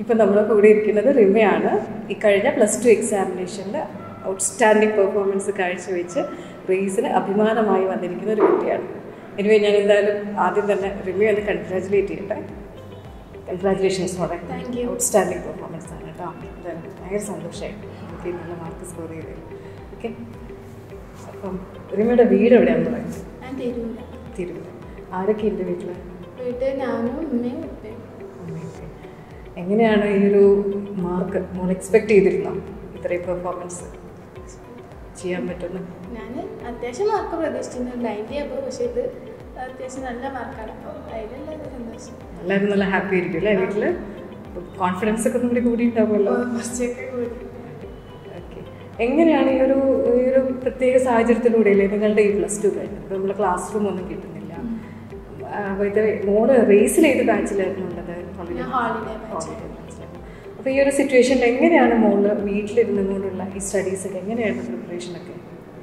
ഇപ്പം നമ്മുടെ കൂടെ ഇരിക്കുന്നത് റിമയാണ് ഈ കഴിഞ്ഞ പ്ലസ് ടു എക്സാമിനേഷനിൽ ഔട്ട്സ്റ്റാൻഡിംഗ് പെർഫോമൻസ് കാഴ്ചവെച്ച് റേസിന് അഭിമാനമായി വന്നിരിക്കുന്ന ഒരു കുട്ടിയാണ് എനിവേ ഞാൻ എന്തായാലും ആദ്യം തന്നെ റിമയെ ഒന്ന് കൺഗ്രാജുലേറ്റ് ചെയ്യട്ടെ കൺഗ്രാജുലേഷൻസ് മോളെ Thank you. ഔട്ട്സ്റ്റാൻഡിംഗ് പെർഫോമൻസ് ആണ് കേട്ടോ എന്തായാലും ഭയങ്കര സന്തോഷമായി ഓക്കെ നല്ല മാർക്ക് സ്കോർ ചെയ്തത് ഓക്കെ അപ്പം റിമയുടെ വീട് എവിടെയാണെന്ന് പറയുന്നത് ഞാൻ തരൂല തിരുവല്ല ആരൊക്കെ ഉണ്ട് വീട്ടിൽ വീട്ടിൽ ഞാനും ഉമ്മയും ഉപ്പയും അമ്മയൊക്കെ എങ്ങനെയാണ് ഈ ഒരു മാർക്ക് മോൾ എക്സ്പെക്ട് ചെയ്തിരുന്നോ ഇത്രയും പെർഫോമൻസ് ചെയ്യാൻ പറ്റുന്നു ഞാൻ അത്യാവശ്യം മാർക്ക് പ്രതീക്ഷിച്ചിരുന്നു നയൻറ്റി അപ്പോൾ പക്ഷേ ഇത് അത്യാവശ്യം നല്ല മാർക്കാണ് അപ്പോൾ അതിലുള്ള ഒരു സന്തോഷം എല്ലാവരും നല്ല ഹാപ്പി ആയിരിക്കും അല്ലേ വീട്ടിൽ കോൺഫിഡൻസ് ഒക്കെ ഒന്നും കൂടി കൂടി ഉണ്ടാവുമല്ലോ കുറച്ചൊക്കെ കൂടി ഓക്കെ എങ്ങനെയാണ് ഈ ഒരു ഈ ഒരു പ്രത്യേക സാഹചര്യത്തിലൂടെയല്ലേ നിങ്ങളുടെ ഈ പ്ലസ് ടു കഴിഞ്ഞു ഇപ്പോൾ നമ്മൾ ക്ലാസ് റൂം ഒന്നും കിട്ടുന്നില്ല അപ്പോൾ ഇത് മോള് റേസിൽ ഏത് ബാച്ചിലായിരുന്നു ഉള്ളത് ഞാൻ holiday batch. അപ്പോൾ ഈ ഒരു സിറ്റുവേഷനിൽ എങ്ങനെയാണ് മോള് വീട്ടിലിരുന്നു കൊണ്ടുള്ള ഈ സ്റ്റഡീസൊക്കെ എങ്ങനെയായിരുന്നു പ്രിപ്പറേഷനൊക്കെ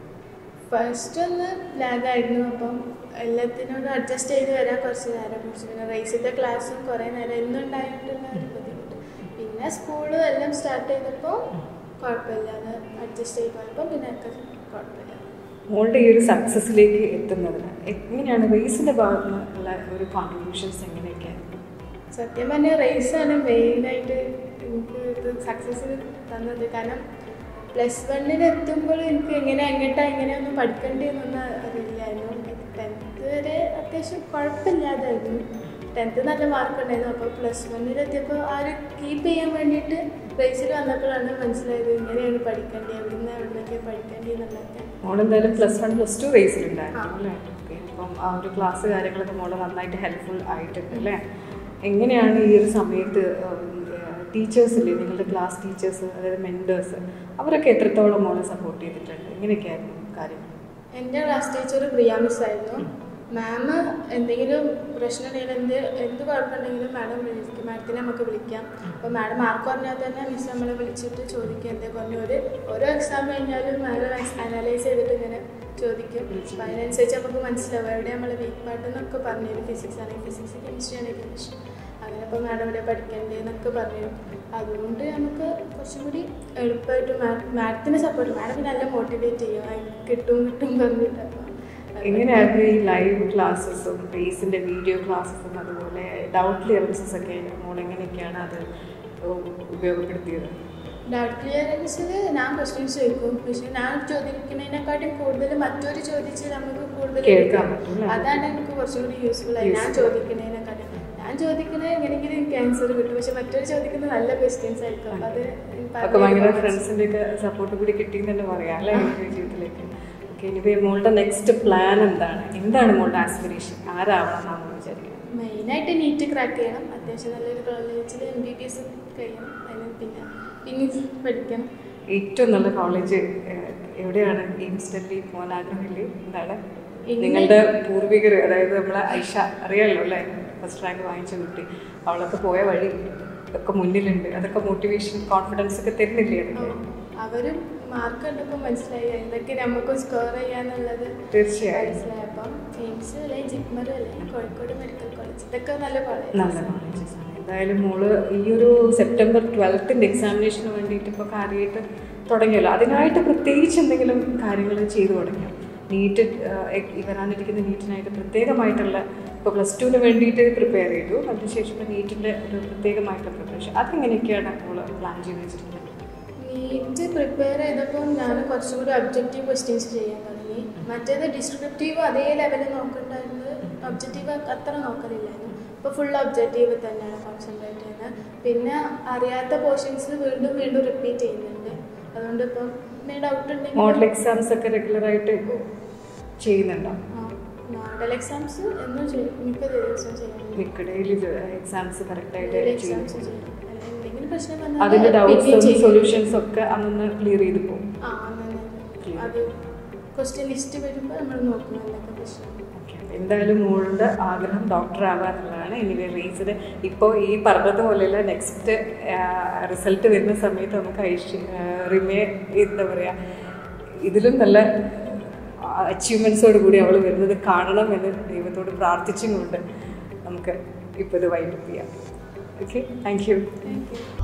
ഫസ്റ്റ് ഒന്ന് ലാഗായിരുന്നു അപ്പം എല്ലാത്തിനോടും അഡ്ജസ്റ്റ് ചെയ്ത് വരാൻ കുറച്ച് നേരം പിടിച്ചു പിന്നെ റേസിൻ്റെ ക്ലാസ്സും കുറേ നേരം എന്നും ഉണ്ടായിട്ടുള്ള ഒരു ബുദ്ധിമുട്ട് പിന്നെ സ്കൂളും എല്ലാം സ്റ്റാർട്ട് ചെയ്തപ്പോൾ കുഴപ്പമില്ലാതെ അഡ്ജസ്റ്റ് ചെയ്ത് പോയപ്പോൾ പിന്നെ ഒക്കെ കുഴപ്പമില്ല മോളുടെ ഈ ഒരു സക്സസ്സിലേക്ക് എത്തുന്നതിന് എങ്ങനെയാണ് റേസിൻ്റെ ഭാഗത്ത് നിന്നുള്ള ഒരു കോൺട്രിബ്യൂഷൻസ് എങ്ങനെയൊക്കെയാണ് സത്യം പറഞ്ഞാൽ റേസാണ് മെയിനായിട്ട് എനിക്ക് ഇത് സക്സസ് തന്നത് കാരണം പ്ലസ് വണ്ണിൽ എത്തുമ്പോൾ എനിക്ക് എങ്ങനെ എങ്ങോട്ടാ എങ്ങനെയൊന്നും പഠിക്കേണ്ടതെന്നൊന്നും അറിയില്ലായിരുന്നു ടെൻത്ത് വരെ അത്യാവശ്യം കുഴപ്പമില്ലാതായിരുന്നു ടെൻത്ത് നല്ല മാർക്ക് ഉണ്ടായിരുന്നു അപ്പോൾ പ്ലസ് വണ്ണിലെത്തിയപ്പോൾ ആ ഒരു കീപ്പ് ചെയ്യാൻ വേണ്ടിയിട്ട് റേസിൽ വന്നപ്പോഴാണ് മനസ്സിലായത് ഇങ്ങനെയാണ് പഠിക്കേണ്ടത് എവിടെ നിന്ന് എവിടെ നിന്നൊക്കെ പഠിക്കേണ്ടത് എന്നുള്ളതൊക്കെ മോളെന്തായാലും പ്ലസ് വൺ പ്ലസ് ടു റേസിലുണ്ടായിരുന്നു അല്ലേ ഓക്കെ അപ്പം ആ ഒരു ക്ലാസ് കാര്യങ്ങളൊക്കെ മോള് നന്നായിട്ട് ഹെൽപ്ഫുൾ ആയിട്ടുണ്ട് അല്ലേ എങ്ങനെയാണ് ഈ ഒരു സമയത്ത് ടീച്ചേഴ്സില്ലേ നിങ്ങളുടെ ക്ലാസ് ടീച്ചേഴ്സ് അതായത് മെൻറ്റേഴ്സ് അവരൊക്കെ എത്രത്തോളം മോളെ സപ്പോർട്ട് ചെയ്തിട്ടുണ്ട് എങ്ങനെയൊക്കെയായിരുന്നു കാര്യങ്ങൾ എൻ്റെ ക്ലാസ് ടീച്ചർ പ്രിയ മിസ് ആയിരുന്നു മാം എന്തെങ്കിലും പ്രശ്നം ഉണ്ടെങ്കിൽ എന്ത് എന്ത് കുഴപ്പമുണ്ടെങ്കിലും മാഡം വിളിക്കും മാഡത്തിനെ നമുക്ക് വിളിക്കാം അപ്പോൾ മാഡം മാർക്ക് പറഞ്ഞാൽ തന്നെ മിസ് നമ്മളെ വിളിച്ചിട്ട് ചോദിക്കും എന്തേ പറഞ്ഞു ഒരു ഓരോ എക്സാം കഴിഞ്ഞാലും മാഡം അനലൈസ് ചെയ്തിട്ട് ഇങ്ങനെ ചോദിക്കും അപ്പോൾ അതിനനുസരിച്ച് നമുക്ക് മനസ്സിലാവും എവിടെ നമ്മളെ വീക്ക് പാർട്ട് എന്നൊക്കെ പറഞ്ഞു ഫിസിക്സ് ആണെങ്കിൽ ഫിസിക്സ് കെമിസ്ട്രി ആണെങ്കിൽ കെമിസ്ട്രി അങ്ങനെ ഇപ്പോൾ മാഡം ഇവിടെ പഠിക്കേണ്ടതെന്നൊക്കെ പറഞ്ഞു അതുകൊണ്ട് നമുക്ക് കുറച്ചും കൂടി എളുപ്പമായിട്ട് മാഡത്തിന് സപ്പോർട്ട് മാഡം നല്ല മോട്ടിവേറ്റ് ചെയ്യും ആ, കിട്ടും കിട്ടും പറഞ്ഞിട്ട് അപ്പോൾ എങ്ങനെയായിരുന്നു ഈ ലൈവ് ക്ലാസ്സസും ബേസിൻ്റെ വീഡിയോ ക്ലാസ്സസും അതുപോലെ ഡൗട്ട് ക്ലിയറൻസസ് ഒക്കെ മോൾ എങ്ങനെയൊക്കെയാണ് അത് ഉപയോഗപ്പെടുത്തിയത് ഡൗട്ട് ക്ലിയറൻസിൽ ഞാൻ ക്വസ്റ്റ്യൻസ് ചോദിക്കും പക്ഷെ ഞാൻ ചോദിക്കുന്നതിനെക്കാട്ടും കൂടുതൽ മറ്റൊരു ചോദിച്ച് നമുക്ക് കൂടുതൽ കേൾക്കാൻ പറ്റും അല്ലേ? അതാണ് എനിക്ക് കുറച്ചും കൂടി യൂസ്ഫുൾ ആയി ഞാൻ ചോദിക്കുന്നതിനെക്കാട്ടും ഞാൻ ചോദിക്കുന്നത് എങ്ങനെയെങ്കിലും എനിക്ക് ആൻസർ കിട്ടും പക്ഷെ മറ്റൊരു ചോദിക്കുന്നത് നല്ല ക്വസ്റ്റ്യൻസ് ആയിരിക്കും അപ്പം അത് ഒക്കെ ഭയങ്കര ഫ്രണ്ട്സിൻ്റെ ഒക്കെ സപ്പോർട്ട് കൂടി കിട്ടിയെന്ന് തന്നെ പറയാം അല്ലേ ഈ ജീവിതത്തിലേക്ക് ഓക്കെ ഇനിയിപ്പോൾ മോളുടെ നെക്സ്റ്റ് പ്ലാൻ എന്താണ് എന്താണ് മോളുടെ ആസ്പിറേഷൻ ആരാവണം എന്നാണ് വിചാരിക്കുന്നത് മെയിനായിട്ട് നീറ്റ് ക്രാക്ക് ചെയ്യണം അത്യാവശ്യം നല്ലൊരു കോളേജിൽ എം ബി ബി എസ് കഴിയണം അതിന് പിന്നെ പിന്നെ പഠിക്കണം ഏറ്റവും നല്ല കോളേജ് എവിടെയാണ് എയിംസ് ഡൽഹി പോകാൻ ആഗ്രഹമില്ലേ എന്താണ് ഇന്ന് നിങ്ങളുടെ പൂർവികർ അതായത് നമ്മളെ ഐഷ അറിയാലോ അല്ലേ ഫസ്റ്റ് റാങ്ക് വാങ്ങിച്ച കുട്ടി അവളൊക്കെ പോയ വഴി ഒക്കെ മുന്നിലുണ്ട് അതൊക്കെ മോട്ടിവേഷൻ കോൺഫിഡൻസ് ഒക്കെ തരുന്നില്ലേ അതൊക്കെ അവരും മാർക്ക് കണ്ടപ്പോൾ മനസ്സിലായി എന്തൊക്കെ നമുക്ക് സ്കോർ ചെയ്യാന്നുള്ളത് തീർച്ചയായും മനസ്സിലായി അപ്പം എയിംസ് അല്ലെങ്കിൽ ജിപ്മർ അല്ലെങ്കിൽ കോഴിക്കോട് മെഡിക്കൽ കോളേജ് ഇതൊക്കെ നല്ല കോളേജ് നല്ല കോളേജസ് ആണ് എന്തായാലും മോള് ഈ ഒരു സെപ്റ്റംബർ ട്വൽത്തിൻ്റെ എക്സാമിനേഷന് വേണ്ടിയിട്ട് ഇപ്പോൾ കാര്യമായിട്ട് തുടങ്ങിയല്ലോ അതിനായിട്ട് പ്രത്യേകിച്ച് എന്തെങ്കിലും കാര്യങ്ങൾ ചെയ്തു തുടങ്ങിയോ നീറ്റ് ഈ വരാനിരിക്കുന്ന നീറ്റിനായിട്ട് പ്രത്യേകമായിട്ടുള്ള ഇപ്പോൾ പ്ലസ് ടുവിന് വേണ്ടിയിട്ട് പ്രിപ്പയർ ചെയ്തു അതിനുശേഷം നീറ്റിൻ്റെ ഒരു പ്രത്യേകമായിട്ടുള്ള പ്രിപ്പറേഷൻ അതെങ്ങനെയൊക്കെയാണ് മോള് പ്ലാൻ ചെയ്ത് വെച്ചിട്ടുള്ളത് നീറ്റ് പ്രിപ്പയർ ചെയ്തപ്പോൾ ഞാൻ കുറച്ചും കൂടി ഒബ്ജക്റ്റീവ് ക്വസ്റ്റ്യൻസ് ചെയ്യാൻ തുടങ്ങി മറ്റേത് ഡിസ്ക്രിപ്റ്റീവ് അതേ ലെവലിൽ നോക്കേണ്ടായിരുന്നത് ഒബ്ജക്റ്റീവ് അത്ര നോക്കലില്ലായിരുന്നു ഇപ്പോൾ ഫുൾ ഒബ്ജക്റ്റീവ് തന്നെയാണ് കോൺസെൻട്രേറ്റ് ചെയ്യുന്നത് പിന്നെ അറിയാത്ത പോർഷൻസ് വീണ്ടും വീണ്ടും റിപ്പീറ്റ് ചെയ്യുന്നുണ്ട് അതുകൊണ്ട് ഇപ്പം എന്തെങ്കിലും ഡൗട്ട് ഉണ്ടെങ്കിൽ മോഡൽ എക്സാംസ് ഒക്കെ റെഗുലറായിട്ട് ചെയ്യുന്നുണ്ടോ മോഡൽ എക്സാംസ് എന്നും ചെയ്യും മിക്ക ദിവസവും ചെയ്യണം മിക്ക ഡെയിലി എക്സാംസ് കറക്റ്റായിട്ട് എക്സാംസ് ചെയ്യും ചെയ്യും അല്ല, എന്തെങ്കിലും പ്രശ്നം അതിന്റെ വന്നാൽ ഡൗട്ട്സും സൊല്യൂഷൻസ് ഒക്കെ അന്നൊന്ന് ക്ലിയർ ചെയ്ത് പോകും ആ അങ്ങനെ അത് ക്വസ്റ്റ്യൻ ലിസ്റ്റ് വരുമ്പോൾ നമ്മൾ നോക്കും എന്തൊക്കെ പ്രശ്നം ഓക്കെ എന്തായാലും മോളുടെ ആഗ്രഹം ഡോക്ടർ ആവാന്നുള്ളതാണ് ഇനി റേസിന് ഇപ്പോൾ ഈ പറഞ്ഞത് പോലെയല്ല നെക്സ്റ്റ് റിസൾട്ട് വരുന്ന സമയത്ത് നമുക്ക് ഐശ്വ റിമേ എന്താ പറയുക ഇതിലും നല്ല അച്ചീവ്മെൻറ്റ്സോട് കൂടി അവൾ വരുന്നത് കാണണമെന്ന് ദൈവത്തോട് പ്രാർത്ഥിച്ചും കൊണ്ട് നമുക്ക് ഇപ്പോൾ ഇത് വൈൻഡപ്പ് ചെയ്യാം okay thank you thank U